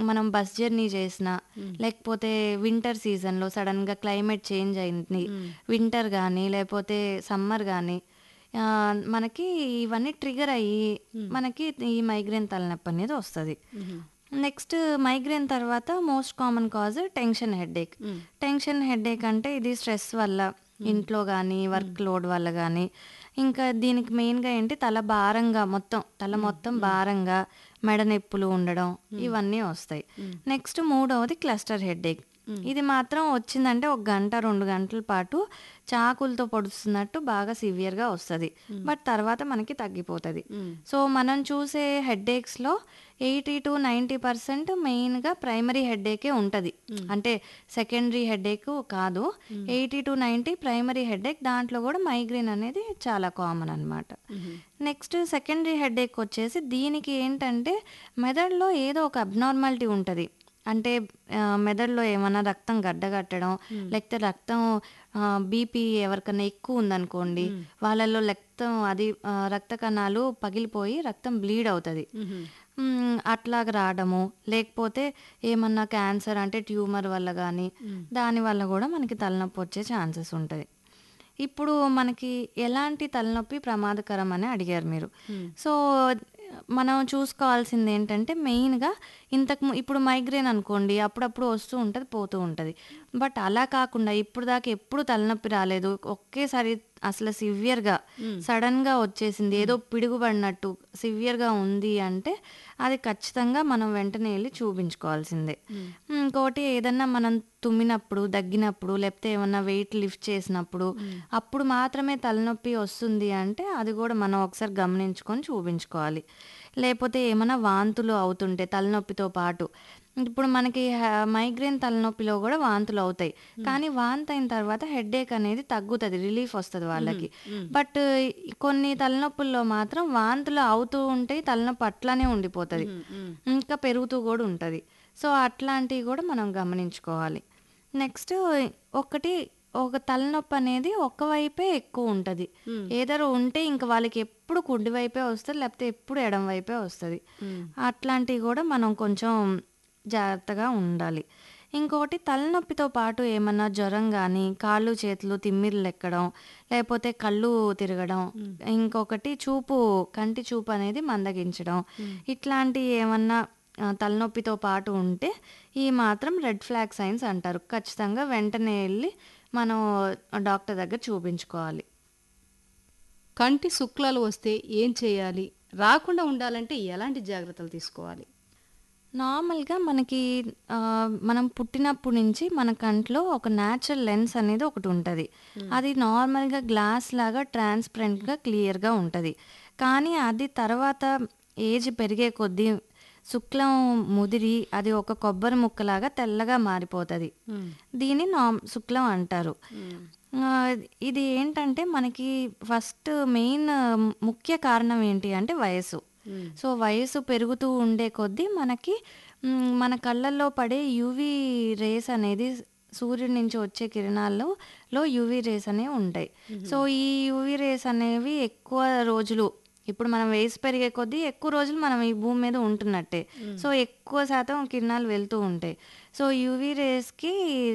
మనం bus journey చేసినా, లేకపోతే వింటర్ సీజన్‌లో సడెన్‌గా క్లైమేట్ చేంజ్ అయింది. వింటర్ గానీ, లేపోతే సమ్మర్ గానీ ఆహ్, మనకి ఇవన్నీ ట్రిగ్గర్ అయ్యి, మనకి ఈ మైగ్రేన్ తలనొప్పి అనేది వస్తది. నెక్స్ట్ మైగ్రేన్ తర్వాత most common cause tension headache. Tension headache అంటే ఇది స్ట్రెస్ వల్ల, ఇంట్లో గానీ, వర్క్ లోడ్ వల్ల గానీ, ఇంకా దీనికి మెయిన్‌గా ఏంటి తల భారంగా మొత్తం, తల మొత్తం భారంగా, మెడ నొప్పులు ఉండడం ఇవన్నీ వస్తాయి. నెక్స్ట్ మూడవది క్లస్టర్ హెడేక్. ఇది మాత్రం వచ్చిందంటే ఒక గంట, 2 గంటల పాటు చాకులతో పొడుస్తున్నట్టు బాగా సివియర్‌గా వస్తది. బట్ తర్వాత మనకి తగ్గిపోతది. సో, మనం చూసే హెడేక్స్‌లో 80-90% మెయిన్‌గా ప్రైమరీ హెడేకే ఉంటది. అంటే సెకండరీ హెడేక్ కాదు. 80-90 ప్రైమరీ హెడేక్. దాంట్లో గూడా మైగ్రేన్ అనేది చాలా కామన్ అనమాట. నెక్స్ట్ సెకండరీ హెడేక్ వచ్చేసి దీనికి ఏంటంటే మెదడులో ఏదో ఒక అబ్నార్మాలిటీ ఉంటది. అంటే ఆహ్, మెదడులో ఏమన్నా రక్తం గడ్డగట్టడం, లేకపోతే రక్తం ఆహ్, బీపీ ఎవరికన్నా ఎక్కువ ఉందనుకోండి, వాళ్ళలో రక్తం అది ఆహ్, రక్త కణాలు పగిలిపోయి రక్తం బ్లీడ్ అవుతది. హ్మ్. అట్లాగా రావడము, లేకపోతే ఏమన్నా క్యాన్సర్ అంటే ట్యూమర్ వల్ల గానీ, దానివల్ల గూడా మనకి తలనొప్పి వచ్చే ఛాన్సెస్ ఉంటది. ఇప్పుడు మనకి ఎలాంటి తలనొప్పి ప్రమాదకరం అని అడిగారు మీరు. సో, మనం చూసుకోవాల్సింది ఏంటంటే మెయిన్‌గా ఇంతకు ము ఇప్పుడు మైగ్రేన్ అనుకోండి అప్పుడప్పుడు వస్తూ ఉంటది, పోతూ ఉంటది. బట్ అలా కాకుండా ఇప్పటిదాకా ఎప్పుడు తలనొప్పి రాలేదు. ఒకేసారి అసలు సివియర్‌గా సడెన్‌గా వచ్చేసింది. ఏదో పిడుగుపడినట్టు సివియర్‌గా ఉంది అంటే అది ఖచ్చితంగా మనం వెంటనే ఎళ్లి చూపించుకోవాల్సిందే. ఇంకోటి ఏదన్నా మనం తుమ్మినప్పుడు, దగ్గినప్పుడు, లేకపోతే ఏమన్నా వెయిట్ లిఫ్ట్ చేసినప్పుడు, అప్పుడు మాత్రమే తలనొప్పి వస్తుంది అంటే అది గూడా మనం ఒకసారి గమనించుకొని చూపించుకోవాలి. లేపోతే ఏమన్నా వాంతులు అవుతుంటే తలనొప్పితో పాటు, ఇప్పుడు మనకి హ మైగ్రేన్ తలనొప్పిలో గూడా వాంతులు అవుతాయి. కానీ వాంతయిన తర్వాత హెడేక్ అనేది తగ్గుతది. రిలీఫ్ వస్తది వాళ్ళకి. బట్ కొన్ని తలనొప్పుల్లో మాత్రం వాంతులు అవుతూ ఉంటాయి. తలనొప్పి అట్లానే ఉండిపోతది. ఇంకా పెరుగుతూ గూడా ఉంటది. సో, అట్లాంటివి గూడా మనం గమనించుకోవాలి. నెక్స్ట్ ఒకటి ఒక తలనొప్పి అనేది ఒక వైపే ఎక్కువ ఉంటది. ఏదర్ ఉంటే ఇంక వాళ్ళకి ఎప్పుడు కుడి వైపే వస్తది. లేకపోతే ఎప్పుడు ఎడమ వైపే వస్తది. అట్లాంటివి గూడా మనం కొంచెం జాగ్రత్తగా ఉండాలి. ఇంకోటి తలనొప్పితో పాటు ఏమన్నా జ్వరం గానీ, కాళ్ళు, చేతులు తిమ్మిర్లెక్కడం, లేపోతే కళ్ళు తిరగడం, ఇంకొకటి చూపు కంటి చూపు అనేది మందగించడం, ఇట్లాంటియి ఏమన్నా ఆహ్, తలనొప్పితో పాటు ఉంటే ఈ మాత్రం రెడ్ ఫ్లాగ్ సైన్స్ అంటారు. ఖచ్చితంగా వెంటనే ఎళ్లి మనం డాక్టర్ దగ్గర చూపించుకోవాలి. కంటి శుక్లాలు వస్తే ఏం చేయాలి? రాకుండా ఉండాలంటే ఎలాంటి జాగ్రత్తలు తీసుకోవాలి? నార్మల్‌గా మనకి ఆహ్, మనం పుట్టినప్పటి నుంచి మన కంట్లో ఒక న్యాచురల్ లెన్స్ అనేది ఒకటుంటది. అది నార్మల్‌గా గ్లాస్ లాగా ట్రాన్స్‌పరెంట్‌గా, క్లియర్‌గా ఉంటది. కానీ అది తర్వాత ఏజ్ పెరిగే కొద్దీ శుక్లం ముదిరి అది ఒక కొబ్బరి ముక్కలాగా తెల్లగా మారిపోతది. దీన్ని నామ్ శుక్లం అంటారు. ఆహ్, ఇది ఏంటంటే మనకి ఫస్ట్ మెయిన్ ముఖ్య కారణం ఏంటి అంటే వయస్సు. సో, వయస్సు పెరుగుతూ ఉండే కొద్దీ మనకి హ్మ్, మన కళ్ళల్లో పడే యూవీ రేస్ అనేది సూర్యుడి నుంచి వచ్చే కిరణాల్లో లో యూవీ రేస్ అనేవి ఉంటాయి. సో, ఈ యూవీ రేస్ అనేవి ఎక్కువ రోజులు ఇప్పుడు మనం వయసు పెరిగే కొద్దీ ఎక్కువ రోజులు మనం ఈ భూమి మీద ఉంటున్నట్టే. సో, ఎక్కువ శాతం కిరణాలు వెళ్తూ ఉంటాయి. సో, యూవీ రేస్‌కి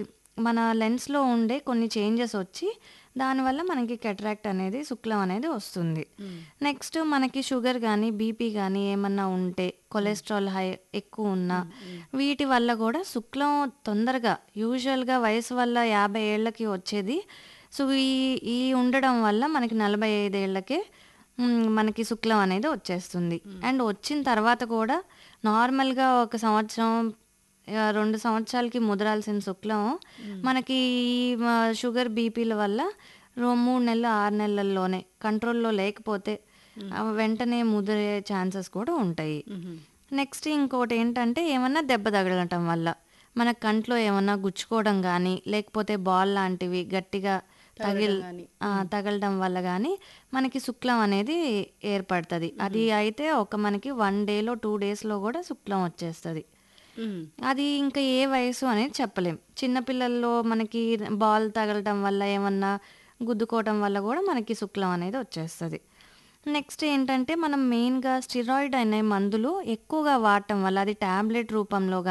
మన లెన్స్‌లో ఉండే కొన్ని చేంజెస్ వచ్చి దానివల్ల మనకి కేటరాక్ట్ అనేది శుక్లం అనేది వస్తుంది. నెక్స్ట్ మనకి షుగర్ గానీ, బీపీ గానీ ఏమన్నా ఉంటే, కొలెస్ట్రాల్ హై ఎక్కువ ఉన్నా, వీటి వల్ల గూడా శుక్లం తొందరగా యూజువల్‌గా వయసు వల్ల 50 ఏళ్ళకి వచ్చేది. సో, ఈ ఈ ఉండడం వల్ల మనకి 45 ఏళ్ళకే హ్మ్, మనకి శుక్లం అనేది వచ్చేస్తుంది. అండ్ వచ్చిన తర్వాత కూడా నార్మల్‌గా ఒక సంవత్సరం ఆహ్, 2 సంవత్సరాలకి ముదరాల్సిన శుక్లం మనకి ఈ మ షుగర్, బీపీల వల్ల రో 3 నెలలు, 6 నెలల్లోనే కంట్రోల్‌లో లేకపోతే ఆహ్, వెంటనే ముదిరే ఛాన్సెస్ కూడా ఉంటాయి. నెక్స్ట్ ఇంకోటేంటంటే ఏమన్నా దెబ్బ తగలటం వల్ల. మన కంట్లో ఏమన్నా గుచ్చుకోవడం గానీ, లేకపోతే బాల్ లాంటివి గట్టిగా తగిల్ తగలడం గానీ. ఆ! తగలడం వల్ల గానీ మనకి శుక్లం అనేది ఏర్పడతది. అది అయితే ఒక మనకి 1 డేలో, 2 డేస్‌లో గూడా శుక్లం వచ్చేస్తది. హ్మ్. అది ఇంకా ఏ వయసు అనేది చెప్పలేం. చిన్న పిల్లల్లో మనకి బాల్ తగలటం వల్ల ఏమన్నా గుద్దుకోవటం వల్ల గూడా మనకి శుక్లం అనేది వచ్చేస్తది. నెక్స్ట్ ఏంటంటే మనం మెయిన్‌గా స్టెరాయిడ్ అనే మందులు ఎక్కువగా వాడటం వల్ల అది టాబ్లెట్ రూపంలో